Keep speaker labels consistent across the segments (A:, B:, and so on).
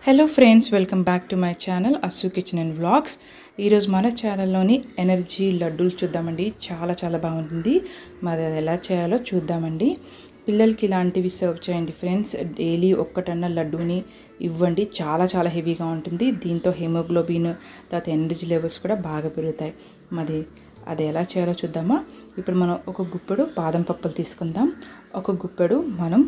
A: hello friends welcome back to my channel Assu kitchen and vlogs ఈరోజు మన ఛానల్లోని energy లడ్డూలు చూద్దామండి చాలా చాలా బాగుంటుంది మరి అది ఎలా చేయాలో చూద్దామండి పిల్లలకి ఇలాంటివి సర్వ్ చేయండి ఫ్రెండ్స్ డైలీ ఒక్కటన్నా లడ్డూని ఇవ్వండి చాలా చాలా హెవీగా ఉంటుంది దీంతో హెమోగ్లోబిన్ తర్వాత ఎనర్జీ లెవెల్స్ కూడా బాగా పెరుగుతాయి మరి అది ఎలా చేయాలో చూద్దామా ఇప్పుడు మనం ఒక గుప్పెడు బాదం పప్పులు తీసుకుందాం ఒక గుప్పెడు మనం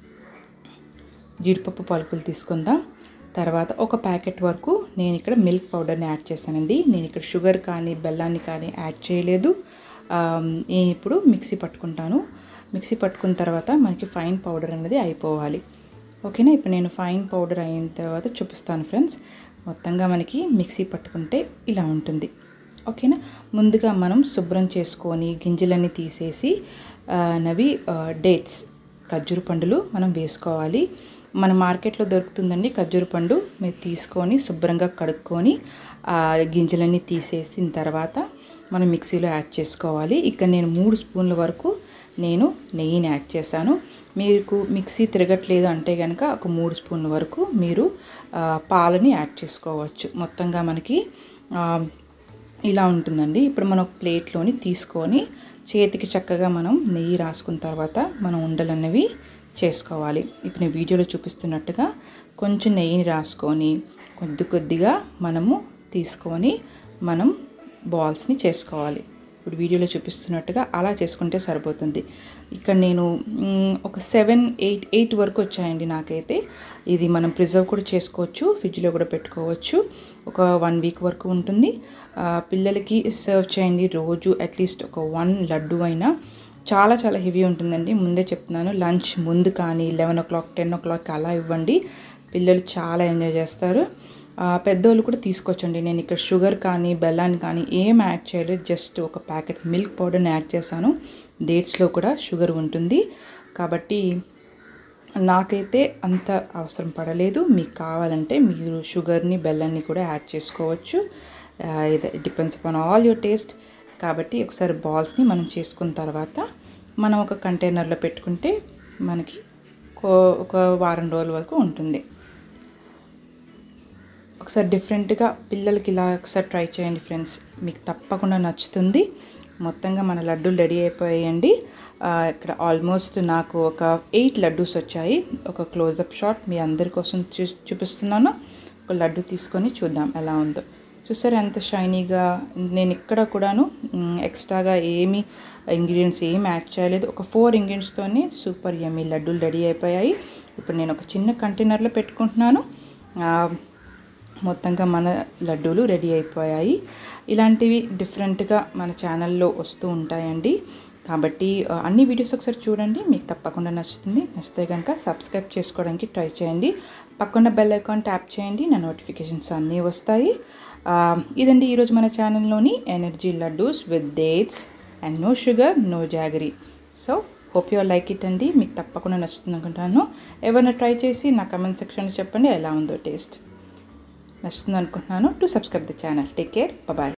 A: జీడిపప్పు పలుకులు తీసుకుందాం తర్వాత ఒక ప్యాకెట్ వరకు నేను ఇక్కడ మిల్క్ పౌడర్ని యాడ్ చేశానండి నేను ఇక్కడ షుగర్ కానీ బెల్లాన్ని కానీ యాడ్ చేయలేదు ఆ, నేను ఇప్పుడు మిక్సీ పట్టుకుంటాను మిక్సీ పట్టుకున్న తర్వాత మనకి ఫైన్ పౌడర్ అనేది అయిపోవాలి ఓకేనా ఇప్పుడు నేను ఫైన్ పౌడర్ అయిన తర్వాత చూపిస్తాను ఫ్రెండ్స్ మొత్తంగా మనకి మిక్సీ పట్టుకుంటే ఇలా ఉంటుంది ఓకేనా ముందుగా మనం శుభ్రం చేసుకొని గింజలన్నీ తీసేసి ఆ, నవి డేట్స్ ఖర్జూర పండులు మనం వేసుకోవాలి మన మార్కెట్లో దొరుకుతుందండి ఖర్జూర పండు మీరు తీసుకొని శుభ్రంగా కడుక్కొని ఆ గింజలన్నీ తీసేసిన తర్వాత మనం మిక్సీలో యాడ్ చేసుకోవాలి ఇక్కడ నేను మూడు స్పూన్ల వరకు నేను నెయ్యిని యాడ్ చేశాను మీకు మిక్సీ తిరగట్లేదు అంటే కనుక ఒక మూడు స్పూన్ల వరకు మీరు ఆ, పాలని యాడ్ చేసుకోవచ్చు మొత్తంగా మనకి ఆ, ఇలా ఉంటుందండి ఇప్పుడు మనం ఒక ప్లేట్లోని తీసుకొని చేతికి చక్కగా మనం నెయ్యి రాసుకున్న తర్వాత మనం ఉండలన్నవి చేసుకోవాలి ఇప్పుడు నేను వీడియోలో చూపిస్తున్నట్టుగా కొంచెం నెయ్యిని రాసుకొని కొద్ది కొద్దిగా మనము తీసుకొని మనం బాల్స్ని చేసుకోవాలి ఇప్పుడు వీడియోలో చూపిస్తున్నట్టుగా అలా చేసుకుంటే సరిపోతుంది ఇక్కడ నేను మ్, ఒక సెవెన్ ఎయిట్ ఎయిట్ వరకు వచ్చాయండి నాకైతే ఇది మనం ప్రిజర్వ్ కూడా చేసుకోవచ్చు ఫ్రిడ్జ్లో కూడా పెట్టుకోవచ్చు ఒక వన్ వీక్ వరకు ఉంటుంది ఆ, పిల్లలకి సర్వ్ చేయండి రోజు అట్లీస్ట్ ఒక వన్ లడ్డు అయినా చాలా చాలా హెవీ ఉంటుందండి ముందే చెప్తున్నాను లంచ్ ముందు కానీ eleven o'clock ten o'clock అలా ఇవ్వండి పిల్లలు చాలా ఎంజాయ్ చేస్తారు ఆ, పెద్దోళ్ళు కూడా తీసుకోవచ్చండి నేను ఇక్కడ షుగర్ కానీ బెల్లాన్ని కానీ ఏం యాడ్ చేయలేదు జస్ట్ ఒక ప్యాకెట్ మిల్క్ పౌడర్ని యాడ్ చేశాను డేట్స్లో కూడా షుగర్ ఉంటుంది కాబట్టి నాకైతే అంత అవసరం పడలేదు మీకు కావాలంటే మీరు షుగర్ని బెల్లాన్ని కూడా యాడ్ చేసుకోవచ్చు ఆ, ఇది depends upon all your taste కాబట్టి ఒకసారి బాల్స్ని మనం చేసుకున్న తర్వాత మనం ఒక కంటైనర్లో పెట్టుకుంటే మనకి కో- ఒక వారం రోజుల వరకు ఉంటుంది ఒకసారి డిఫరెంట్గా పిల్లలకి ఇలా ఒకసారి ట్రై చేయండి ఫ్రెండ్స్ మీకు తప్పకుండా నచ్చుతుంది మొత్తంగా మన లడ్డూలు రెడీ అయిపోయాయండి ఆ, ఇక్కడ ఆల్మోస్ట్ నాకు ఒక ఎయిట్ లడ్డూస్ వచ్చాయి ఒక క్లోజప్ షాట్ మీ అందరి కోసం చూ చూపిస్తున్నాను ఒక లడ్డు తీసుకొని చూద్దాం ఎలా ఉందో చూసారు ఎంత షైనీగా నేను ఇక్కడ కూడాను మ్, ఎక్స్ట్రాగా ఏమి ఇంగ్రీడియంట్స్ ఏమి యాడ్ చేయలేదు ఒక ఫోర్ ఇంగ్రీడియంట్స్తోనే సూపర్ యమ్మీ లడ్డూలు రెడీ అయిపోయాయి ఇప్పుడు నేను ఒక చిన్న కంటైనర్లో పెట్టుకుంటున్నాను ఆ, మొత్తంగా మన లడ్డూలు రెడీ అయిపోయాయి ఇలాంటివి డిఫరెంట్గా మన ఛానల్లో వస్తూ ఉంటాయండి కాబట్టి ఆ, అన్ని వీడియోస్ ఒకసారి చూడండి మీకు తప్పకుండా నచ్చుతుంది నచ్చితే కనుక సబ్స్క్రైబ్ చేసుకోవడానికి ట్రై చేయండి పక్కన బెల్ ఐకాన్ ట్యాప్ చేయండి నా నోటిఫికేషన్స్ అన్నీ వస్తాయి ఆ, ఇదండి ఈరోజు మన ఛానల్లోని energy laddus with dates and no sugar no jaggery so hope you like it అండి మీకు తప్పకుండా నచ్చుతుంది అనుకుంటాను ఎవరైనా ట్రై చేసి నా కమెంట్ సెక్షన్లో చెప్పండి ఎలా ఉందో టేస్ట్ నచ్చుతుంది అనుకుంటున్నాను to subscribe the channel take care bye